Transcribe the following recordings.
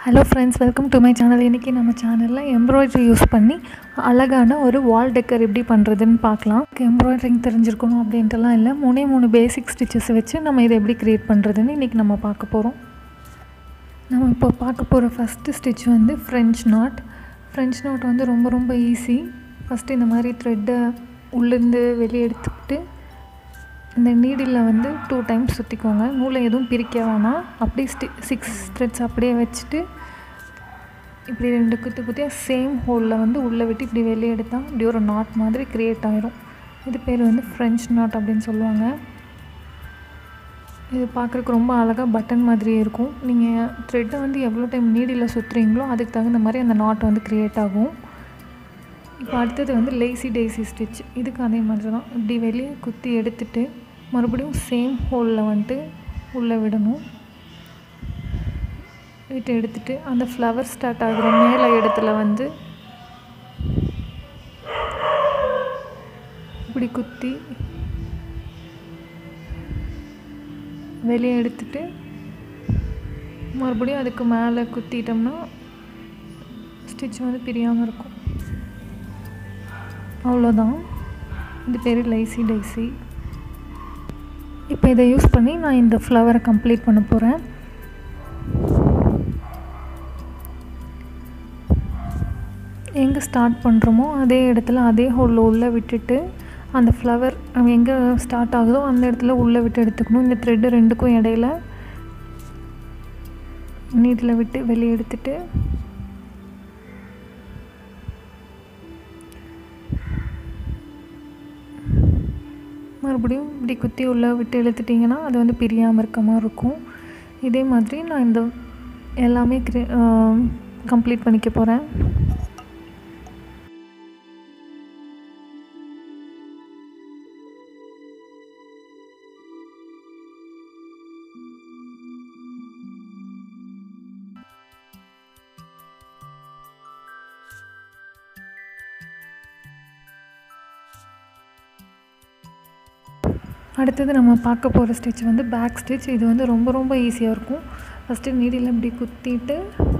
hello friends welcome to my channel இன்றைக்கி நம்ம சேனலில் எம்ப்ராய்டரி யூஸ் பண்ணி அழகான ஒரு வால் டெக்கர் எப்படி பண்ணுறதுன்னு பார்க்கலாம் எம்ப்ராய்டரிங் தெரிஞ்சிருக்கணும் அப்படின்ட்டுலாம் இல்லை மூணே மூணு பேசிக் ஸ்டிச்சஸ் வச்சு நம்ம இதை எப்படி க்ரியேட் பண்ணுறதுன்னு இன்றைக்கி நம்ம பார்க்க போகிறோம் நம்ம இப்போ பார்க்க போகிற ஃபஸ்ட்டு ஸ்டிச் வந்து ஃப்ரெஞ்ச் நாட் ஃப்ரெஞ்ச் நாட் வந்து ரொம்ப ரொம்ப ஈஸி ஃபஸ்ட்டு இந்த மாதிரி த்ரெட்டை உள்ளேருந்து வெளியே எடுத்துக்கிட்டு இந்த நீடில் வந்து டூ டைம்ஸ் சுற்றிக்கோங்க நூலை எதுவும் பிரிக்க வேணாம் அப்படியே ஸ்டி சிக்ஸ் த்ரெட்ஸ் அப்படியே வச்சுட்டு இப்படி ரெண்டு குத்து குத்தியாக சேம் ஹோலில் வந்து உள்ளே விட்டு இப்படி வெளியே எடுத்தால் இப்படி ஒரு நாட் மாதிரி க்ரியேட் ஆயிரும் இது பேர் வந்து ஃப்ரெஞ்ச் நாட் அப்படின்னு சொல்லுவாங்க இது பார்க்குறக்கு ரொம்ப அழகாக பட்டன் மாதிரியே இருக்கும் நீங்கள் த்ரெட்டை வந்து எவ்வளோ டைம் நீடில் சுற்றுறீங்களோ அதுக்கு தகுந்த மாதிரி அந்த நாட் வந்து க்ரியேட் ஆகும் இப்போ அடுத்தது வந்து லேசி டேசி ஸ்டிச் இதுக்கு அதே மாதிரி தான் இப்படி வெளியே குத்தி எடுத்துட்டு மறுபடியும் சேம் ஹோலில் வந்துட்டு உள்ளே விடணும் விட்டு எடுத்துட்டு அந்த ஃப்ளவர் ஸ்டார்ட் ஆகுற மேலே இடத்துல வந்து இப்படி குத்தி வெளியே எடுத்துட்டு மறுபடியும் அதுக்கு மேலே குத்திட்டோம்னா ஸ்டிச் வந்து பிரியாமல் இருக்கும் அவ்வளோதான் இது பேர் லைசி டைசி இப்போ இதை யூஸ் பண்ணி நான் இந்த ஃப்ளவரை கம்ப்ளீட் பண்ண போகிறேன் எங்கே ஸ்டார்ட் பண்ணுறோமோ அதே இடத்துல அதே ஹோலில் உள்ளே விட்டுட்டு அந்த ஃப்ளவர் எங்கே ஸ்டார்ட் ஆகுதோ அந்த இடத்துல உள்ளே விட்டு எடுத்துக்கணும் இந்த த்ரெட்டு ரெண்டுக்கும் இடையில நீட்டில் விட்டு வெளியே எடுத்துட்டு மறுபடியும் இப்படி குத்தி உள்ளே விட்டு இழுத்துட்டிங்கன்னா அது வந்து பிரியாமல் இருக்க மாதிரி இருக்கும் இதே மாதிரி நான் இந்த எல்லாமே க்ரி கம்ப்ளீட் பண்ணிக்க போகிறேன் அடுத்தது நம்ம பார்க்க போகிற ஸ்டிச் வந்து பேக் ஸ்டிச் இது வந்து ரொம்ப ரொம்ப ஈஸியாக இருக்கும் ஃபஸ்ட்டு நீடியில் இப்படி குத்திட்டு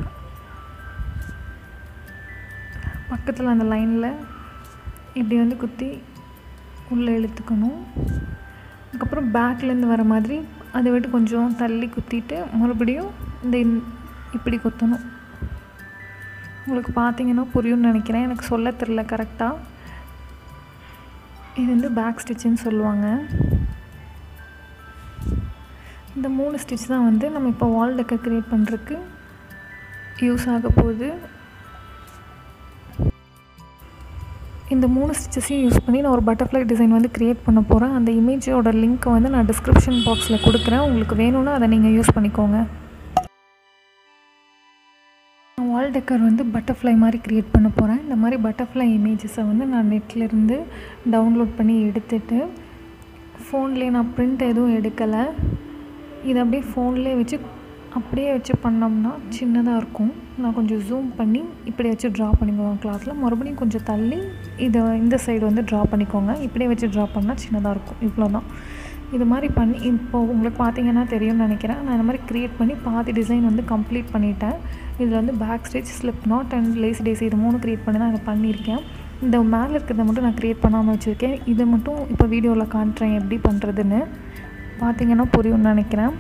பக்கத்தில் அந்த லைனில் இப்படி வந்து குத்தி உள்ளே இழுத்துக்கணும் அதுக்கப்புறம் பேக்லேருந்து வர மாதிரி அதை விட்டு கொஞ்சம் தள்ளி குத்திட்டு மறுபடியும் இந்த இப்படி குத்தணும் உங்களுக்கு பார்த்தீங்கன்னா புரியும்னு நினைக்கிறேன் எனக்கு சொல்ல தெரில கரெக்டாக இது வந்து பேக் ஸ்டிச்சுன்னு சொல்லுவாங்க இந்த மூணு ஸ்டிச் தான் வந்து நம்ம இப்போ வால் டெக்கர் க்ரியேட் பண்ணுறதுக்கு யூஸ் ஆக போகுது இந்த மூணு ஸ்டிச்சஸையும் யூஸ் பண்ணி நான் ஒரு பட்டர்ஃப்ளை டிசைன் வந்து க்ரியேட் பண்ண போகிறேன் அந்த இமேஜோட லிங்க்கை வந்து நான் டிஸ்கிரிப்ஷன் பாக்ஸில் கொடுக்குறேன் உங்களுக்கு வேணும்னா அதை நீங்கள் யூஸ் பண்ணிக்கோங்க வால் டெக்கர் வந்து பட்டர்ஃப்ளை மாதிரி க்ரியேட் பண்ண போகிறேன் இந்த மாதிரி பட்டர்ஃப்ளை இமேஜஸை வந்து நான் நெட்லேருந்து டவுன்லோட் பண்ணி எடுத்துட்டு ஃபோன்லேயே நான் ப்ரிண்ட் எதுவும் எடுக்கலை இதை அப்படியே ஃபோன்லேயே வச்சு அப்படியே வச்சு பண்ணோம்னா சின்னதாக இருக்கும் நான் கொஞ்சம் ஜூம் பண்ணி இப்படி வச்சு ட்ரா பண்ணிக்குவேன் கிளாத்தில் மறுபடியும் கொஞ்சம் தள்ளி இதை இந்த சைடு வந்து ட்ரா பண்ணிக்கோங்க இப்படியே வச்சு ட்ரா பண்ணால் சின்னதாக இருக்கும் இவ்வளோ தான் இது மாதிரி பண்ணி இப்போ உங்களுக்கு பார்த்தீங்கன்னா தெரியும்னு நினைக்கிறேன் நான் இந்த மாதிரி க்ரியேட் பண்ணி பாதி டிசைன் வந்து கம்ப்ளீட் பண்ணிட்டேன் இதில் வந்து back stitch slip knot and lazy daisy இது மூணு க்ரியேட் பண்ணி தான் இதை பண்ணியிருக்கேன் இந்த மேலே இருக்கிறத மட்டும் நான் க்ரியேட் பண்ணாமல் வச்சுருக்கேன் இதை மட்டும் இப்போ வீடியோவில் காட்டுறேன் எப்படி பண்ணுறதுன்னு பார்த்தீங்கன்னா புரியும்னு நினைக்கிறேன்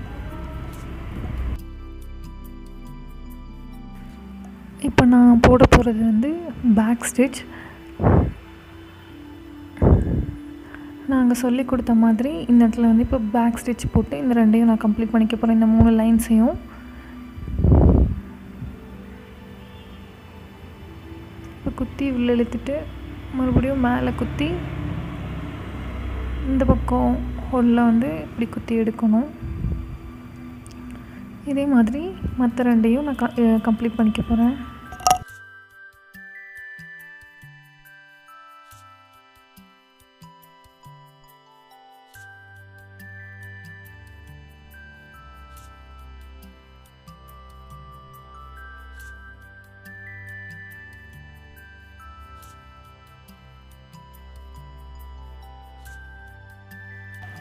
இப்போ நான் போட போகிறது வந்து பேக் ஸ்டிச் நாங்கள் சொல்லி கொடுத்த மாதிரி இந்த இடத்துல வந்து இப்போ பேக் ஸ்டிச் போட்டு இந்த ரெண்டையும் நான் கம்ப்ளீட் பண்ணிக்க போகிறேன் இந்த மூணு லைன்ஸையும் இப்போ குத்தி உள்ளே இழுத்துட்டு மறுபடியும் மேலே குத்தி இந்த பக்கம் ஹோலில் வந்து இப்படி குத்தி எடுக்கணும் இதே மாதிரி மற்ற ரெண்டையும் நான் க கம்ப்ளீட் பண்ணிக்க போகிறேன்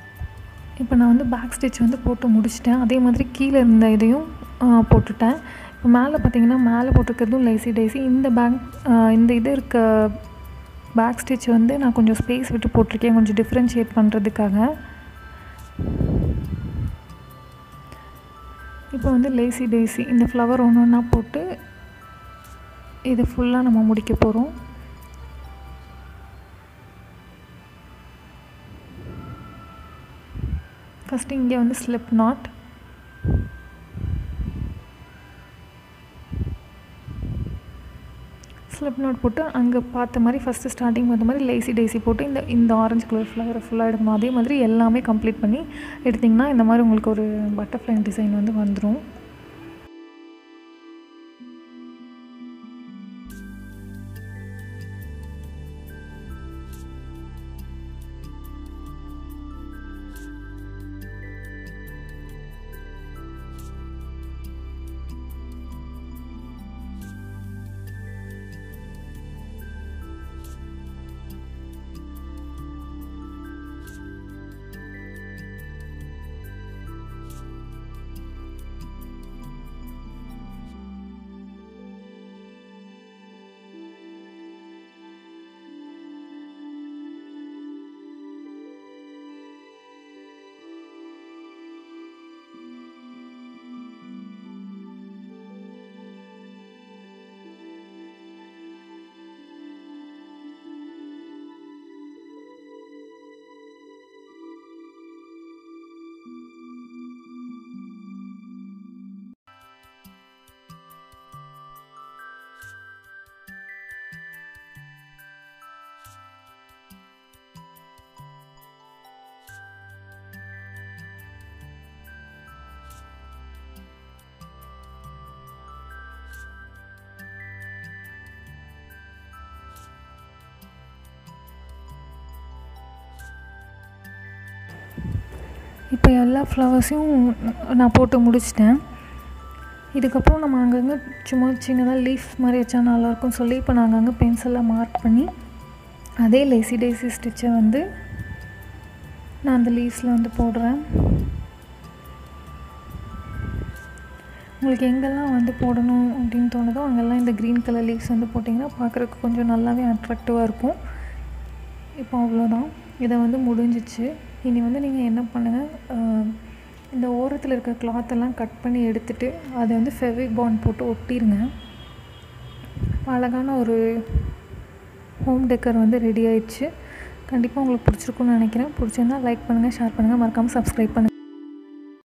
இப்போ நான் வந்து பேக் ஸ்டிச் வந்து போட்டு முடிச்சிட்டேன் அதே மாதிரி கீழே இருந்த இதையும் ஆ, போட்டுட்டேன் இப்போ மேலே பார்த்தீங்கன்னா மேலே போட்டிருக்கிறதும் லேசி டேசி இந்த பேக் இந்த இது இருக்க பேக் ஸ்டிச் வந்து நான் கொஞ்சம் ஸ்பேஸ் விட்டு போட்டிருக்கேன் கொஞ்சம் டிஃப்ரென்ஷியேட் பண்ணுறதுக்காக இப்போ வந்து லேசி டேசி இந்த ஃப்ளவர் ஒன்று ஒன்றா போட்டு இது ஃபுல்லாக நம்ம முடிக்க போகிறோம் ஃபஸ்ட்டு இங்கே வந்து ஸ்லிப் நாட் ஸ்லிப் நாட் போட்டு அங்கே பார்த்த மாதிரி ஃபஸ்ட்டு ஸ்டார்டிங் பார்த்த மாதிரி லேசி டேசி போட்டு இந்த இந்த ஆரஞ்சு கலர் ஃப்ளவரை ஃபுல்லாக எடுக்கணும் அதே மாதிரி எல்லாமே கம்ப்ளீட் பண்ணி எடுத்திங்கன்னா இந்த மாதிரி உங்களுக்கு ஒரு பட்டர்ஃப்ளை டிசைன் வந்து வந்துடும் இப்போ எல்லா ஃப்ளவர்ஸையும் நான் போட்டு முடிச்சிட்டேன் இதுக்கப்புறம் நம்ம அங்கங்கே சும்மா சின்னதாக லீஃப் மாதிரி வச்சா நல்லாயிருக்கும் சொல்லி இப்போ நான் அங்கங்கே பென்சிலில் மார்க் பண்ணி அதே லேசி டேசி ஸ்டிச்சை வந்து நான் அந்த லீவ்ஸில் வந்து போடுறேன் உங்களுக்கு எங்கெல்லாம் வந்து போடணும் அப்படின்னு தோணுதோ அங்கெல்லாம் இந்த க்ரீன் கலர் லீவ்ஸ் வந்து போட்டிங்கன்னா பார்க்குறதுக்கு கொஞ்சம் நல்லாவே அட்ராக்டிவாக இருக்கும் இப்போ அவ்வளோதான் இதை வந்து முடிஞ்சிச்சு இனி வந்து நீங்கள் என்ன பண்ணுங்கள் இந்த ஓரத்தில் இருக்க கிளாத்தெல்லாம் கட் பண்ணி எடுத்துகிட்டு அதை வந்து ஃபெவிக் பாண்ட் போட்டு ஒட்டிடுங்க அழகான ஒரு ஹோம் டெக்கர் வந்து ரெடி ஆயிடுச்சு கண்டிப்பாக உங்களுக்கு பிடிச்சிருக்குன்னு நினைக்கிறேன் பிடிச்சிருந்தா லைக் பண்ணுங்கள் ஷேர் பண்ணுங்கள் மறக்காமல் சப்ஸ்கிரைப் பண்ணுங்கள்